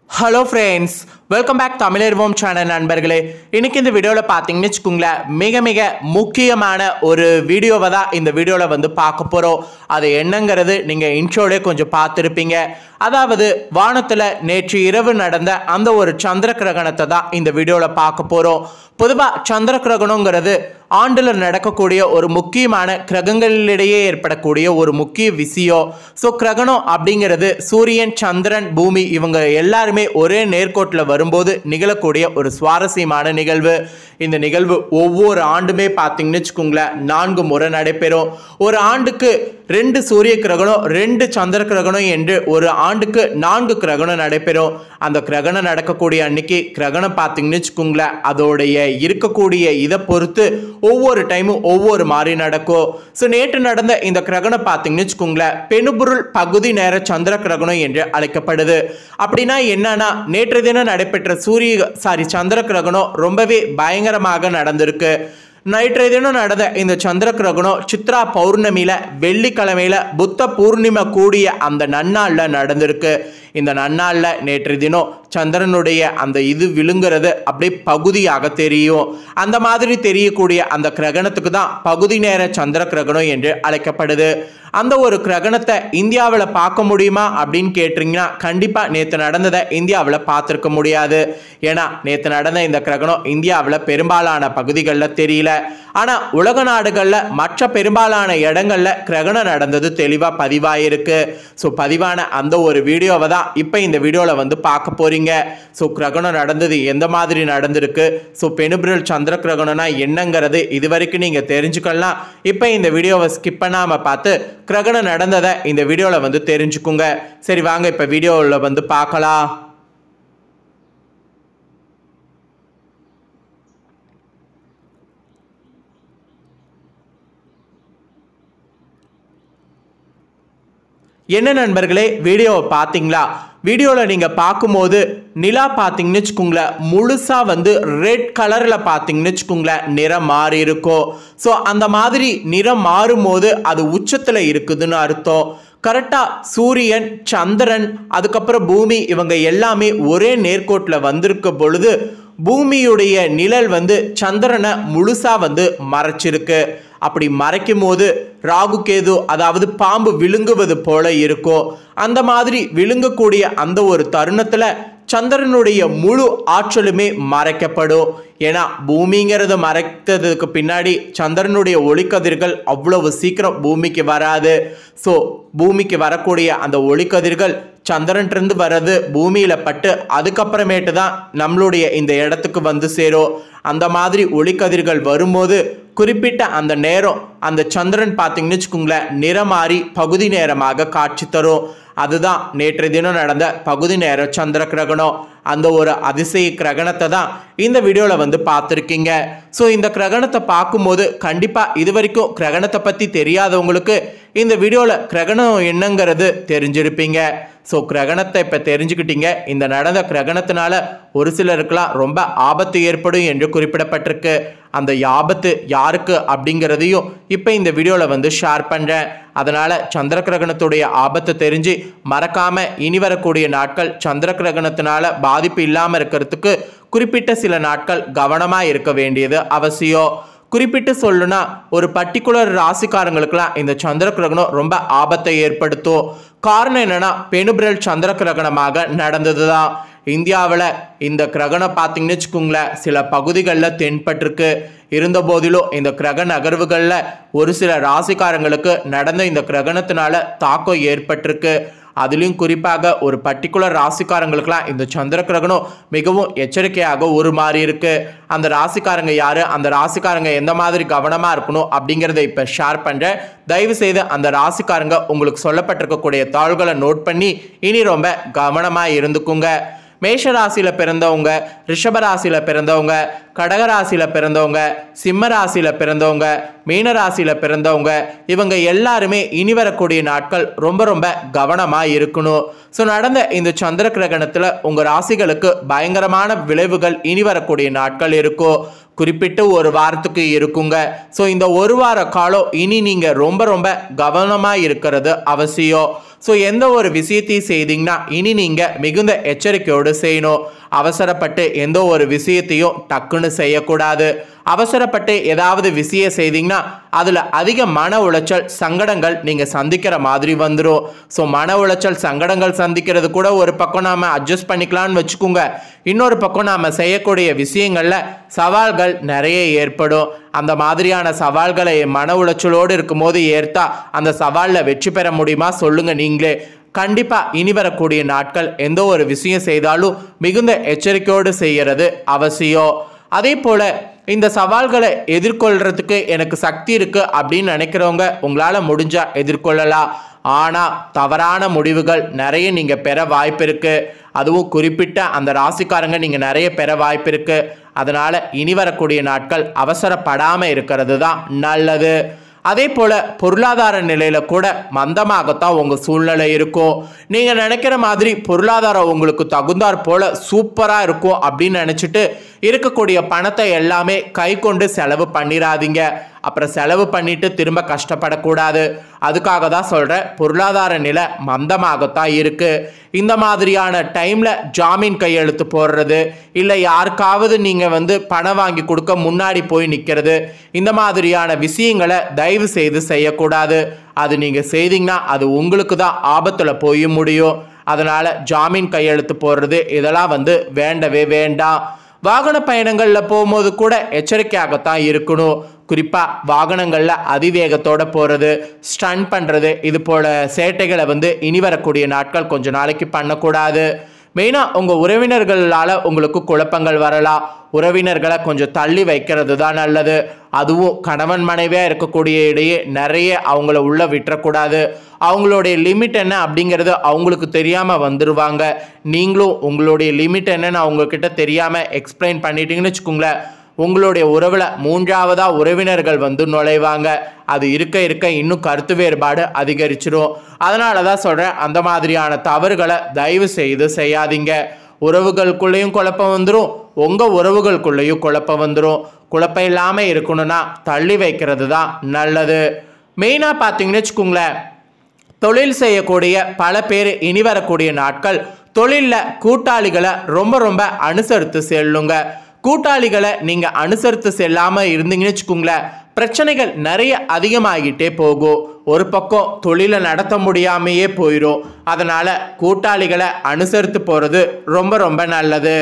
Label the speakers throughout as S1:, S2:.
S1: hello friends welcome back தமிழர்வோம் channel நண்பர்களே இன்னைக்கு இந்த வீடியோவில் பார்த்தீங்கன்னு வச்சுக்கோங்களேன் மிக மிக முக்கியமான ஒரு வீடியோவை தான் இந்த வீடியோவில் வந்து பார்க்க போகிறோம் அது என்னங்கிறது நீங்கள் இன்ட்ரோலே கொஞ்சம் பார்த்துருப்பீங்க அதாவது வானத்தில் நேற்று இரவு நடந்த அந்த ஒரு சந்திர கிரகணத்தை தான் இந்த வீடியோவில் பார்க்க போகிறோம் பொதுவாக சந்திர கிரகணங்கிறது ஆண்டில் நடக்கக்கூடிய ஒரு முக்கியமான கிரகங்களிடையே ஏற்படக்கூடிய ஒரு முக்கிய விஷயம் ஸோ கிரகணம் அப்படிங்கிறது சூரியன் சந்திரன் பூமி இவங்க எல்லாருமே ஒரே நேர்கோட்டில் வரும்போது நிகழக்கூடிய ஒரு சுவாரஸ்யமான நிகழ்வு இந்த நிகழ்வு ஒவ்வொரு ஆண்டுமே பார்த்தீங்கன்னு வச்சுக்கோங்களேன் நான்கு முறை நடைபெறும் ஒரு ஆண்டுக்கு ரெண்டு சூரிய கிரகணம் ரெண்டு சந்திர கிரகணம் என்று ஒரு ஆண்டுக்கு நான்கு கிரகணம் நடைபெறும் அந்த கிரகணம் நடக்கக்கூடிய அன்னைக்கு கிரகணம் பார்த்தீங்கன்னு வச்சுக்கோங்களேன் அதோடைய இருக்கக்கூடிய இதை பொறுத்து ஒவ்வொரு டைமும் ஒவ்வொரு மாதிரி நடக்கும் ஸோ நேற்று நடந்த இந்த கிரகணம் பார்த்தீங்கன்னு வச்சுக்கோங்களேன் பெணுபொருள் பகுதி நேர சந்திர கிரகணம் என்று அழைக்கப்படுது அப்படின்னா என்னன்னா நேற்று தினம் நடைபெற்ற சூரிய சாரி சந்திர கிரகணம் ரொம்பவே பயங்கரமாக நடந்திருக்கு நேற்றைய தினம் நடந்த இந்த சந்திர கிரகணம் சித்ரா பௌர்ணமியில வெள்ளிக்கிழமையில புத்த பூர்ணிமை கூடிய அந்த நன்னாளில் நடந்திருக்கு இந்த நன்னாளில் நேற்று தினம் சந்திரனுடைய அந்த இது விழுங்குறது அப்படியே பகுதியாக தெரியும் அந்த மாதிரி தெரியக்கூடிய அந்த கிரகணத்துக்கு தான் பகுதி நேர சந்திர கிரகணம் என்று அழைக்கப்படுது அந்த ஒரு கிரகணத்தை இந்தியாவில் பார்க்க முடியுமா அப்படின்னு கேட்டிங்கன்னா கண்டிப்பாக நேற்று நடந்ததை இந்தியாவில் பார்த்துருக்க முடியாது ஏன்னா நேற்று நடந்த இந்த கிரகணம் இந்தியாவில் பெரும்பாலான பகுதிகளில் தெரியல ஆனால் உலக நாடுகளில் மற்ற பெரும்பாலான இடங்களில் கிரகணம் நடந்தது தெளிவாக பதிவாயிருக்கு ஸோ பதிவான அந்த ஒரு வீடியோவை தான் இப்போ இந்த வீடியோவில் வந்து பார்க்க போகிறீங்க ஸோ கிரகணம் நடந்தது எந்த மாதிரி நடந்திருக்கு ஸோ பெனுபிரல் சந்திர கிரகணம்னா என்னங்கிறது இது வரைக்கும் நீங்கள் தெரிஞ்சுக்கலாம் இப்போ இந்த வீடியோவை ஸ்கிப் பண்ணாமல் பார்த்து கிரகணம் நடந்ததை இந்த வீடியோவில் வந்து தெரிஞ்சுக்குங்க சரி வாங்க இப்போ வீடியோவில் வந்து பார்க்கலாம் என்ன நண்பர்களே வீடியோவை பார்த்தீங்களா வீடியோவில் நீங்கள் பார்க்கும்போது நிலா பார்த்தீங்கன்னு வச்சுக்கோங்களேன் முழுசாக வந்து ரெட் கலரில் பார்த்தீங்கன்னு வச்சுக்கோங்களேன் நிறம் மாறி இருக்கும் ஸோ அந்த மாதிரி நிறம் மாறும்போது அது உச்சத்தில் இருக்குதுன்னு அர்த்தம் கரெக்டாக சூரியன் சந்திரன் அதுக்கப்புறம் பூமி இவங்க எல்லாமே ஒரே நேர்கோட்டில் வந்திருக்க பொழுது பூமியுடைய நிழல் வந்து சந்திரனை முழுசாக வந்து மறைச்சிருக்கு அப்படி மறைக்கும் போது ராகு கேது அதாவது பாம்பு விழுங்குவது போல இருக்கும் அந்த மாதிரி விழுங்கக்கூடிய அந்த ஒரு தருணத்தில் சந்திரனுடைய முழு ஆற்றலுமே மறைக்கப்படும் ஏன்னா பூமிங்கிறத மறைத்ததுக்கு பின்னாடி சந்திரனுடைய ஒளிக்கதிர்கள் அவ்வளவு சீக்கிரம் பூமிக்கு வராது ஸோ பூமிக்கு வரக்கூடிய அந்த ஒளிக்கதிர்கள் சந்திரன்லேருந்து வர்றது பூமியில் பட்டு அதுக்கப்புறமேட்டு தான் நம்மளுடைய இந்த இடத்துக்கு வந்து சேரும் அந்த மாதிரி ஒளிக்கதிர்கள் வரும்போது குறிப்பிட்ட அந்த நேரம் அந்த சந்திரன் பார்த்தீங்கன்னு வச்சுக்கோங்களேன் நிறமாறி பகுதி நேரமாக காட்சி தரும் அதுதான் நேற்று தினம் நடந்த பகுதி நேர சந்திர கிரகணம் அந்த ஒரு அதிசய கிரகணத்தை தான் இந்த வீடியோவில் வந்து பார்த்துருக்கீங்க ஸோ இந்த கிரகணத்தை பார்க்கும்போது கண்டிப்பாக இது வரைக்கும் கிரகணத்தை பற்றி தெரியாதவங்களுக்கு இந்த வீடியோவில் கிரகணம் என்னங்கிறது தெரிஞ்சிருப்பீங்க ஸோ கிரகணத்தை இப்போ தெரிஞ்சுக்கிட்டீங்க இந்த நடந்த கிரகணத்தினால ஒரு சிலருக்கெல்லாம் ரொம்ப ஆபத்து ஏற்படும் என்று குறிப்பிடப்பட்டிருக்கு அந்த ஆபத்து யாருக்கு அப்படிங்கிறதையும் இப்போ இந்த வீடியோவில் வந்து ஷேர் பண்ணுறேன் அதனால் சந்திர கிரகணத்துடைய ஆபத்தை தெரிஞ்சு மறக்காமல் இனி வரக்கூடிய நாட்கள் சந்திர கிரகணத்தினால பாதிப்பு இல்லாமல் இருக்கிறதுக்கு குறிப்பிட்ட சில நாட்கள் கவனமாக இருக்க வேண்டியது அவசியம் குறிப்பிட்டு சொல்லுனா ஒரு பர்டிகுலர் ராசிக்காரங்களுக்கெல்லாம் இந்த சந்திர கிரகணம் ரொம்ப ஆபத்தை ஏற்படுத்தும் காரணம் என்னன்னா பெணுபிரல் சந்திர கிரகணமாக நடந்தது தான் இந்தியாவில் இந்த கிரகணம் பார்த்தீங்கன்னு வச்சுக்கோங்களேன் சில பகுதிகளில் தென்பட்டிருக்கு இருந்த போதிலும் இந்த கிரக நகர்வுகளில் ஒரு சில ராசிக்காரங்களுக்கு நடந்த இந்த கிரகணத்தினால தாக்கம் ஏற்பட்டிருக்கு அதுலேயும் குறிப்பாக ஒரு பர்டிகுலர் ராசிக்காரங்களுக்கெல்லாம் இந்த சந்திர கிரகணம் மிகவும் எச்சரிக்கையாக ஒரு மாறி இருக்கு அந்த ராசிக்காரங்க யாரு அந்த ராசிக்காரங்க எந்த மாதிரி கவனமாக இருக்கணும் அப்படிங்கிறத இப்போ ஷேர் பண்ணுறேன் தயவு செய்து அந்த ராசிக்காரங்க உங்களுக்கு சொல்லப்பட்டிருக்கக்கூடிய தாள்களை நோட் பண்ணி இனி ரொம்ப கவனமாக இருந்துக்குங்க மேஷ ராசியில் பிறந்தவங்க ரிஷப ராசியில் பிறந்தவங்க கடக ராசியில் பிறந்தவங்க சிம்ம ராசியில் பிறந்தவங்க மீன ராசியில் பிறந்தவங்க இவங்க எல்லாருமே இனி வரக்கூடிய நாட்கள் ரொம்ப ரொம்ப கவனமாக இருக்கணும் ஸோ நடந்த இந்த சந்திர கிரகணத்தில் உங்கள் ராசிகளுக்கு பயங்கரமான விளைவுகள் இனி வரக்கூடிய நாட்கள் இருக்கும் குறிப்பிட்டு ஒரு வாரத்துக்கு இருக்குங்க ஸோ இந்த ஒரு வார காலம் இனி நீங்கள் ரொம்ப ரொம்ப கவனமாக இருக்கிறது அவசியம் ஸோ எந்த ஒரு விஷயத்தையும் செய்தீங்கன்னா இனி நீங்கள் மிகுந்த எச்சரிக்கையோடு செய்யணும் அவசரப்பட்டு எந்த ஒரு விஷயத்தையும் டக்குன்னு செய்யக்கூடாது அவசரப்பட்டு ஏதாவது விஷயம் செய்தீங்கன்னா அதில் அதிக மன உளைச்சல் சங்கடங்கள் நீங்கள் சந்திக்கிற மாதிரி வந்துடும் ஸோ மன உளைச்சல் சங்கடங்கள் சந்திக்கிறது கூட ஒரு பக்கம் நாம் அட்ஜஸ்ட் பண்ணிக்கலாம்னு வச்சுக்கோங்க இன்னொரு பக்கம் நாம் செய்யக்கூடிய விஷயங்களில் சவால்கள் நிறைய ஏற்படும் அந்த மாதிரியான சவால்களை மன உளைச்சலோடு இருக்கும்போது ஏற்றா அந்த சவாலில் வெற்றி பெற முடியுமா சொல்லுங்கள் நீங்களே கண்டிப்பாக இனி வரக்கூடிய நாட்கள் எந்த ஒரு விஷயம் செய்தாலும் மிகுந்த எச்சரிக்கையோடு செய்கிறது அவசியம் அதே போல் இந்த சவால்களை எதிர்கொள்றதுக்கு எனக்கு சக்தி இருக்கு அப்படின்னு நினைக்கிறவங்க உங்களால் முடிஞ்சா எதிர்கொள்ளலாம் ஆனால் தவறான முடிவுகள் நிறைய நீங்கள் பெற வாய்ப்பு இருக்கு அதுவும் குறிப்பிட்ட அந்த ராசிக்காரங்க நீங்கள் நிறைய பெற வாய்ப்பு இருக்கு அதனால இனி வரக்கூடிய நாட்கள் அவசரப்படாமல் இருக்கிறது தான் நல்லது அதே போல பொருளாதார நிலையில கூட மந்தமாகத்தான் உங்க சூழ்நிலை இருக்கும் நீங்க நினைக்கிற மாதிரி பொருளாதாரம் உங்களுக்கு தகுந்தாற் போல சூப்பரா இருக்கும் அப்படின்னு நினைச்சிட்டு இருக்கக்கூடிய பணத்தை எல்லாமே கை கொண்டு செலவு பண்ணிடாதீங்க அப்புறம் செலவு பண்ணிட்டு திரும்ப கஷ்டப்படக்கூடாது அதுக்காக தான் சொல்றேன் பொருளாதார நிலை மந்தமாகத்தான் இருக்கு இந்த மாதிரியான டைம்ல ஜாமீன் கையெழுத்து போடுறது இல்லை யாருக்காவது நீங்க வந்து பணம் வாங்கி கொடுக்க முன்னாடி போய் நிற்கிறது இந்த மாதிரியான விஷயங்களை தயவு செய்து செய்யக்கூடாது அது நீங்க செய்தீங்கன்னா அது உங்களுக்கு தான் ஆபத்துல போய் முடியும் அதனால ஜாமீன் கையெழுத்து போடுறது இதெல்லாம் வந்து வேண்டவே வேண்டாம் வாகன பயணங்களில் போகும்போது கூட எச்சரிக்கையாகத்தான் இருக்கணும் குறிப்பாக வாகனங்களில் அதிவேகத்தோட போகிறது ஸ்டன் பண்ணுறது இது போல சேட்டைகளை வந்து இனி வரக்கூடிய நாட்கள் கொஞ்ச நாளைக்கு பண்ணக்கூடாது மெயினாக உங்கள் உறவினர்களால் உங்களுக்கு குழப்பங்கள் வரலாம் உறவினர்களை கொஞ்சம் தள்ளி வைக்கிறது தான் நல்லது அதுவும் கணவன் மனைவியாக இருக்கக்கூடிய இடையே நிறைய அவங்கள உள்ள விட்டுறக்கூடாது அவங்களுடைய லிமிட் என்ன அப்படிங்கிறது அவங்களுக்கு தெரியாமல் வந்துடுவாங்க நீங்களும் உங்களுடைய லிமிட் என்னன்னு அவங்கக்கிட்ட தெரியாமல் எக்ஸ்பிளைன் பண்ணிட்டீங்கன்னு வச்சுக்கோங்களேன் உங்களுடைய உறவில் மூன்றாவதாக உறவினர்கள் வந்து நுழைவாங்க அது இருக்க இருக்க இன்னும் கருத்து வேறுபாடு அதிகரிச்சிடும் அதனால தான் சொல்கிறேன் அந்த மாதிரியான தவறுகளை தயவு செய்து செய்யாதீங்க உறவுகளுக்குள்ளேயும் குழப்பம் வந்துடும் உங்கள் உறவுகளுக்குள்ளேயும் குழப்பம் வந்துடும் குழப்பம் இல்லாமல் இருக்கணும்னா தள்ளி வைக்கிறது தான் நல்லது மெயினாக பார்த்தீங்கன்னு வச்சுக்கோங்களேன் தொழில் செய்யக்கூடிய பல பேர் இனி வரக்கூடிய நாட்கள் தொழிலில் கூட்டாளிகளை ரொம்ப ரொம்ப அனுசரித்து செல்லுங்க கூட்டாளிகளை நீங்கள் அனுசரித்து செல்லாமல் இருந்தீங்கன்னு வச்சுக்கோங்களேன் பிரச்சனைகள் நிறைய அதிகமாகிட்டே போகும் ஒரு பக்கம் தொழிலை நடத்த முடியாமையே போயிடும் அதனால் கூட்டாளிகளை அனுசரித்து போகிறது ரொம்ப ரொம்ப நல்லது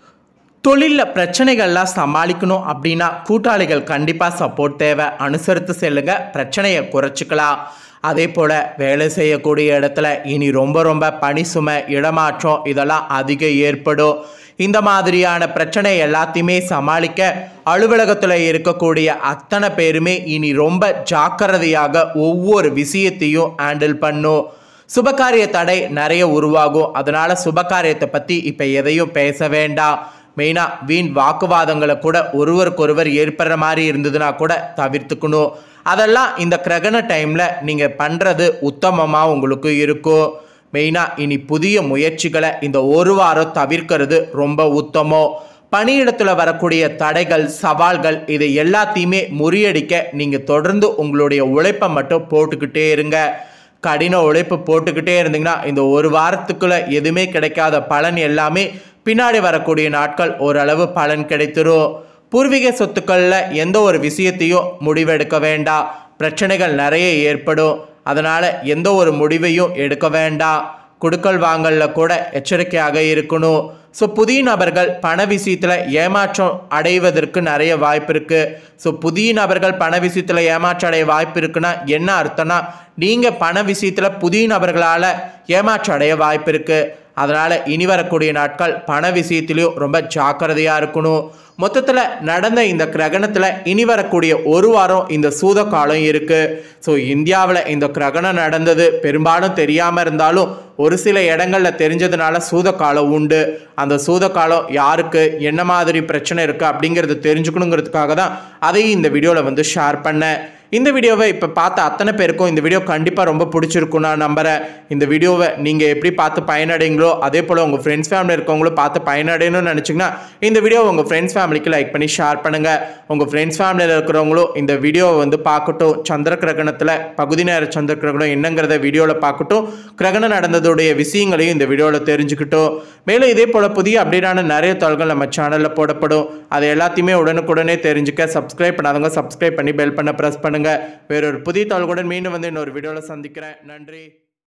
S1: தொழிலில் பிரச்சனைகள்லாம் சமாளிக்கணும் அப்படின்னா கூட்டாளிகள் கண்டிப்பாக சப்போர்ட் தேவை அனுசரித்து செல்லுங்க பிரச்சனையை குறைச்சிக்கலாம் அதே போல் வேலை செய்யக்கூடிய இடத்துல இனி ரொம்ப ரொம்ப பணி சுமை இடமாற்றம் இதெல்லாம் அதிகம் ஏற்படும் இந்த மாதிரியான பிரச்சனை எல்லாத்தையுமே சமாளிக்க அலுவலகத்தில் இருக்கக்கூடிய அத்தனை பேருமே இனி ரொம்ப ஜாக்கிரதையாக ஒவ்வொரு விஷயத்தையும் ஹேண்டில் பண்ணும் சுபகாரிய தடை நிறைய உருவாகும் அதனால சுபகாரியத்தை பற்றி இப்போ எதையும் பேச வேண்டாம் மெயினாக வீண் வாக்குவாதங்களை கூட ஒருவருக்கொருவர் ஏற்படுற மாதிரி இருந்ததுன்னா கூட தவிர்த்துக்கணும் அதெல்லாம் இந்த கிரகண டைமில் நீங்கள் பண்ணுறது உத்தமமாக உங்களுக்கு இருக்கும் மெயினாக இனி புதிய முயற்சிகளை இந்த ஒரு வாரம் தவிர்க்கிறது ரொம்ப உத்தமம் பணியிடத்தில் வரக்கூடிய தடைகள் சவால்கள் இதை எல்லாத்தையுமே முறியடிக்க நீங்கள் தொடர்ந்து உங்களுடைய உழைப்பை மட்டும் போட்டுக்கிட்டே இருங்க கடின உழைப்பு போட்டுக்கிட்டே இருந்தீங்கன்னா இந்த ஒரு வாரத்துக்குள்ள எதுவுமே கிடைக்காத பலன் எல்லாமே பின்னாடி வரக்கூடிய நாட்கள் ஓரளவு பலன் கிடைத்திரும் பூர்வீக சொத்துக்களில் எந்த ஒரு விஷயத்தையும் முடிவெடுக்க வேண்டாம் பிரச்சனைகள் நிறைய ஏற்படும் அதனால் எந்த ஒரு முடிவையும் எடுக்க வேண்டாம் கொடுக்கல் வாங்கல்ல கூட எச்சரிக்கையாக இருக்கணும் ஸோ புதிய நபர்கள் பண விஷயத்தில் ஏமாற்றம் அடைவதற்கு நிறைய வாய்ப்பு இருக்குது ஸோ புதிய நபர்கள் பண விஷயத்தில் ஏமாற்றம் அடைய வாய்ப்பு இருக்குன்னா என்ன அர்த்தம்னா நீங்கள் பண விஷயத்தில் புதிய நபர்களால் ஏமாற்றம் அடைய வாய்ப்பு இருக்குது அதனால் இனி வரக்கூடிய நாட்கள் பண விஷயத்திலையும் ரொம்ப ஜாக்கிரதையாக இருக்கணும் மொத்தத்தில் நடந்த இந்த கிரகணத்தில் இனி வரக்கூடிய ஒரு வாரம் இந்த சூத காலம் இருக்குது ஸோ இந்தியாவில் இந்த கிரகணம் நடந்தது பெரும்பாலும் தெரியாமல் இருந்தாலும் ஒரு சில இடங்களில் தெரிஞ்சதுனால சூத காலம் உண்டு அந்த சூத காலம் யாருக்கு என்ன மாதிரி பிரச்சனை இருக்குது அப்படிங்கிறது தெரிஞ்சுக்கணுங்கிறதுக்காக தான் அதையும் இந்த வீடியோவில் வந்து ஷேர் பண்ணேன் இந்த வீடியோவை இப்போ பார்த்த அத்தனை பேருக்கும் இந்த வீடியோ கண்டிப்பாக ரொம்ப பிடிச்சிருக்கும் நான் நம்புகிறேன் இந்த வீடியோவை நீங்கள் எப்படி பார்த்து பயனடைங்களோ அதே போல் உங்கள் ஃப்ரெண்ட்ஸ் ஃபேமிலி இருக்கவங்களும் பார்த்து பயனடையணும்னு நினச்சிங்கன்னா இந்த வீடியோவை உங்கள் ஃப்ரெண்ட்ஸ் ஃபேமிலிக்கு லைக் பண்ணி ஷேர் பண்ணுங்கள் உங்கள் ஃப்ரெண்ட்ஸ் ஃபேமிலியில் இருக்கிறவங்களும் இந்த வீடியோவை வந்து பார்க்கட்டும் சந்திர கிரகணத்தில் பகுதி நேர சந்திர கிரகணம் என்னங்கிறத வீடியோவில் பார்க்கட்டும் கிரகணம் நடந்ததுடைய விஷயங்களையும் இந்த வீடியோவில் தெரிஞ்சுக்கிட்டோம் மேலும் இதே போல் புதிய அப்டேட்டான நிறைய தகவல்கள் நம்ம சேனலில் போடப்படும் அதை எல்லாத்தையுமே உடனுக்குடனே தெரிஞ்சுக்க சப்ஸ்கிரைப் பண்ணாதவங்க சப்ஸ்கிரைப் பண்ணி பெல் பண்ண ப்ரெஸ் பண்ணுங்கள் வேறொரு புதிய தகவல்களுடன் மீண்டும் வந்து இன்னொரு வீடியோவில் சந்திக்கிறேன் நன்றி